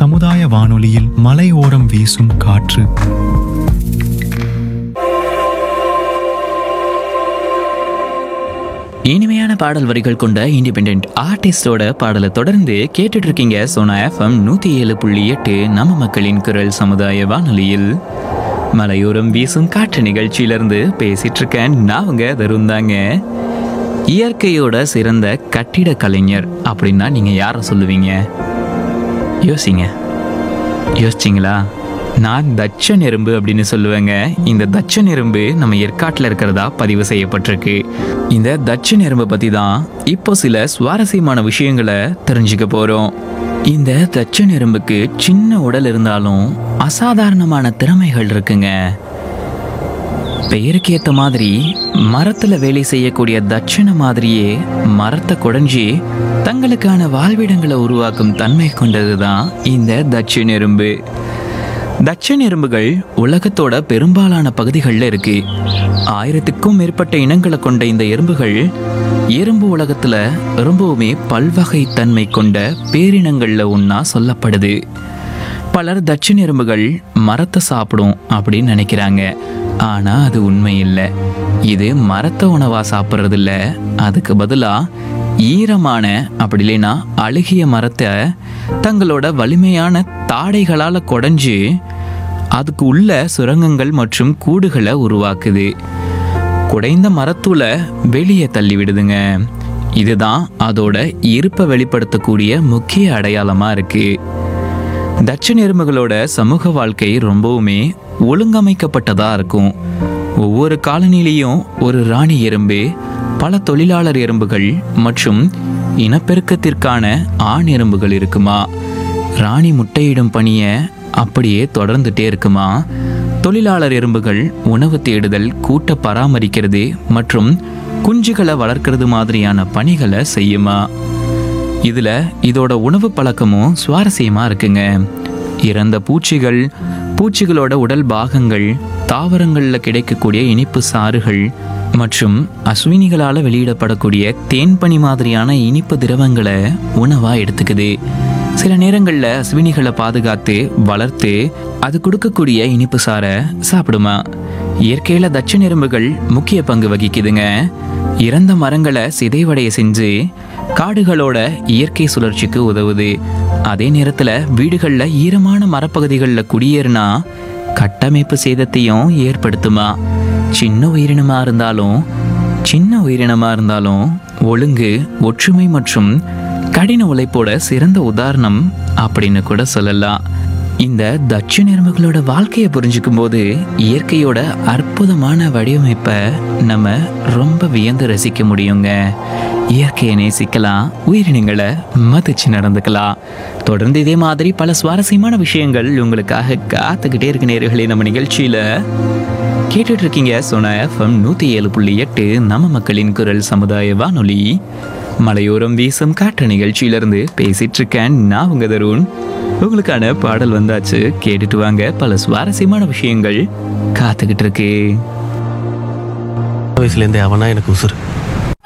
சமுதாய வானொலியில் மலையோரம் வீசும் காற்று இனிமையான பாடல் வரிகள் கொண்ட இண்டிபெண்ட் ஆர்டிஸ்டோட பாடலை தொடர்ந்து கேட்டுட்டு இருக்கீங்க சோனா எஃப்எம் நூத்தி ஏழு புள்ளி எட்டு நம்ம மக்களின் குரல் சமுதாய வானொலியில் மலையோரம் வீசும் காற்று நிகழ்ச்சியிலிருந்து பேசிட்டு இருக்கேன் நான் உங்க தருந்தாங்க இயற்கையோட சிறந்த கட்டிட கலைஞர் அப்படின்னா நீங்க யாரை சொல்லுவீங்க யோசிங்க யோசிச்சிங்களா நான் தட்சன் எறும்பு அப்படின்னு சொல்லுவேங்க இந்த தட்சன் எறும்பு நம்ம ஏற்காட்டில் இருக்கிறதா பதிவு செய்யப்பட்டிருக்கு இந்த தட்சன் எறும்பை பற்றி தான் இப்போ சில சுவாரஸ்யமான விஷயங்களை தெரிஞ்சுக்க போகிறோம் இந்த தட்சன் எறும்புக்கு சின்ன உடல் இருந்தாலும் அசாதாரணமான திறமைகள் இருக்குங்க பெயருக்கு ஏத்த மாதிரி மரத்துல வேலை செய்யக்கூடிய தட்சண மாதிரியே மரத்தை குடைஞ்சி தங்களுக்கான வாழ்விடங்களை உருவாக்கும் தன்மை கொண்டதுதான் இந்த தட்சண எறும்பு தட்சண எறும்புகள் உலகத்தோட பெரும்பாலான பகுதிகளில் இருக்கு ஆயிரத்துக்கும் மேற்பட்ட இனங்களை கொண்ட இந்த எறும்புகள் எறும்பு உலகத்துல ரொம்பவுமே பல்வகை தன்மை கொண்ட பேரினங்கள்ல ஒன்றா சொல்லப்படுது பலர் தட்சிண எறும்புகள் மரத்தை சாப்பிடும் அப்படின்னு நினைக்கிறாங்க ஆனா அது உண்மை இல்லை இது மரத்தை உணவா சாப்பிட்றது இல்ல அதுக்கு பதிலா ஈரமான அப்படி இல்லைன்னா அழுகிய மரத்தை தங்களோட வலிமையான தாடைகளால குடைஞ்சு அதுக்கு உள்ள சுரங்கங்கள் மற்றும் கூடுகளை உருவாக்குது குடைந்த மரத்தூளை வெளியே தள்ளி விடுதுங்க இதுதான் அதோட இருப்பை வெளிப்படுத்தக்கூடிய முக்கிய அடையாளமா இருக்கு தட்சண எறும்புகளோட சமூக வாழ்க்கை ரொம்பவுமே ஒழுங்கமைக்கப்பட்டதா இருக்கும் ஒவ்வொரு காலனிலையும் ஒரு ராணி எறும்பு பல தொழிலாளர் எறும்புகள் மற்றும் இனப்பெருக்கத்திற்கான ஆண் எறும்புகள் இருக்குமா ராணி முட்டையிடும் பணியை அப்படியே தொடர்ந்துட்டே இருக்குமா தொழிலாளர் எறும்புகள் உணவு தேடுதல் கூட்ட பராமரிக்கிறது மற்றும் குஞ்சுகளை வளர்க்கறது மாதிரியான பணிகளை செய்யுமா இதுல இதோட உணவு பழக்கமும் சுவாரஸ்யமா இருக்குங்க இறந்த பூச்சிகள் பூச்சிகளோட உடல் பாகங்கள் தாவரங்கள்ல கிடைக்கக்கூடிய இனிப்பு சாறுகள் மற்றும் அஸ்வினிகளால வெளியிடப்படக்கூடிய தேன்பனி மாதிரியான இனிப்பு திரவங்களை உணவா எடுத்துக்குது சில நேரங்கள்ல அஸ்வினிகளை பாதுகாத்து வளர்த்து அது கொடுக்கக்கூடிய இனிப்பு சாரை சாப்பிடுமா இயற்கையில தட்ச எறும்புகள் முக்கிய பங்கு வகிக்குதுங்க இறந்த மரங்களை சிதைவடைய செஞ்சு காடுகளோட இயற்கை சுழற்சிக்கு உதவுது அதே நேரத்துல வீடுகள்ல ஈரமான மரப்பகுதிகளில் குடியேறினா கட்டமைப்பு சேதத்தையும் ஏற்படுத்துமா சின்ன உயிரினமா இருந்தாலும் சின்ன உயிரினமா இருந்தாலும் ஒழுங்கு ஒற்றுமை மற்றும் கடின உழைப்போட சிறந்த உதாரணம் அப்படின்னு கூட சொல்லலாம் இந்த தட்ச எறும்புகளோட வாழ்க்கையை புரிஞ்சுக்கும் போது இயற்கையோட அற்புதமான வடிவமைப்பை நம்ம ரொம்ப வியந்து ரசிக்க முடியுங்க இயற்கையை நேசிக்கலாம் உயிரினங்களை மதிச்சு நடந்துக்கலாம் தொடர்ந்து இதே மாதிரி பல சுவாரஸ்யமான விஷயங்கள் உங்களுக்காக காத்துக்கிட்டே இருக்க நேர்களே நம்ம நிகழ்ச்சியில கேட்டுட்டு இருக்கீங்க சோனா எஃப்எம் நூத்தி ஏழு புள்ளி எட்டு நம்ம மக்களின் குரல் சமுதாய வானொலி மலையோரம் வீசும் காற்று நிகழ்ச்சியிலிருந்து பேசிட்டு இருக்கேன் நான் உங்க தருண் உங்களுக்கான பாடல் வந்தாச்சு கேட்டுட்டு வாங்க பல சுவாரஸ்யமான விஷயங்கள் காத்துக்கிட்டு இருக்கு வயசுலேருந்தே அவனா எனக்கு உசுறு